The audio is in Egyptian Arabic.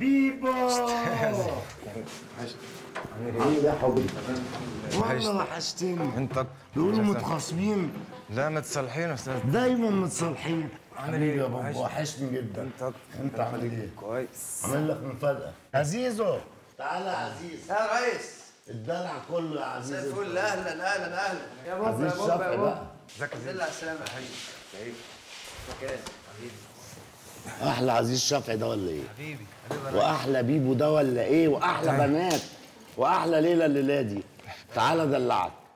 بيبو عامل ايه يا حبيبي؟ والله وحشتني انت بيقولوا متخاصمين لا متصالحين استاذ دايما متصالحين عامل حبيبي ايه؟ يا بابا وحشني. وحشني جدا انت انت عامل ايه؟ كويس عامل لك مفاجأة عزيزو تعالى يا عزيز يا ريس الدلع كله يا زي عزيز الفل اهلا اهلا اهلا يا بابا عزيز يا بابا شفقي يا بقى بابا ازيك يا نزل على السلامة يا حبيبي مكان حبيبي احلى عزيز شفعي ده ولا ايه؟ حبيبي حبيبي واحلى بيبو ده ولا ايه؟ واحلى بنات واحلى ليله الليله دي تعالى دلعك